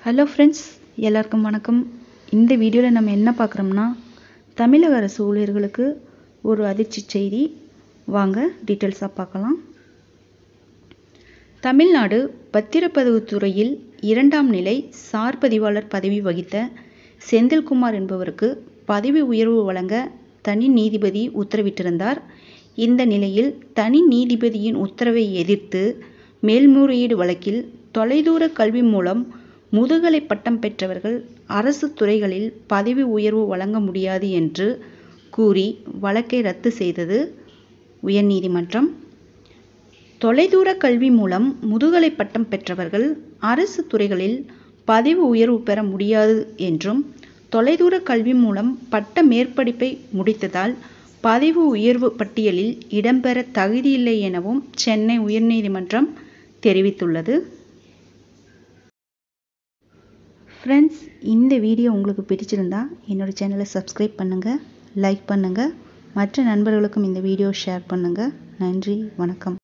hello friends எல்லாருக்கும் வணக்கம் இந்த வீடியோவில் நம்ம என்ன பார்க்குறோம்னா தமிழக அரசு ஊழியர்களுக்கு ஒரு அதிர்ச்சி செய்தி வாங்க டீட்டெயில்ஸாக பார்க்கலாம் தமிழ்நாடு பத்திரப்பதிவு துறையில் இரண்டாம் நிலை சார் பதிவாளர் பதவி வகித்த செந்தில்குமார் என்பவருக்கு பதவி உயர்வு வழங்க தனி நீதிபதி உத்தரவிட்டிருந்தார் இந்த நிலையில் தனி நீதிபதியின் உத்தரவை எதிர்த்து மேல்முறையீடு வழக்கில் தொலைதூர கல்வி மூலம் முதுகலை பட்டம் பெற்றவர்கள் அரசு துறைகளில் பதவி உயர்வு வழங்க முடியாது என்று கூறி வழக்கை ரத்து செய்தது உயர்நீதிமன்றம் தொலைதூர கல்வி மூலம் முதுகலை பட்டம் பெற்றவர்கள் அரசு துறைகளில் பதவி உயர்வு பெற முடியாது என்றும் தொலைதூர கல்வி மூலம் பட்ட மேற்படிப்பை முடித்ததால் பதவி உயர்வு பட்டியலில் இடம்பெற தகுதியில்லை எனவும் சென்னை உயர்நீதிமன்றம் தெரிவித்துள்ளது ஃப்ரெண்ட்ஸ் இந்த வீடியோ உங்களுக்கு பிடிச்சிருந்தா என்னோடய சேனலை சப்ஸ்கிரைப் பண்ணுங்கள் லைக் பண்ணுங்கள் மற்ற நண்பர்களுக்கும் இந்த வீடியோ ஷேர் பண்ணுங்கள் நன்றி வணக்கம்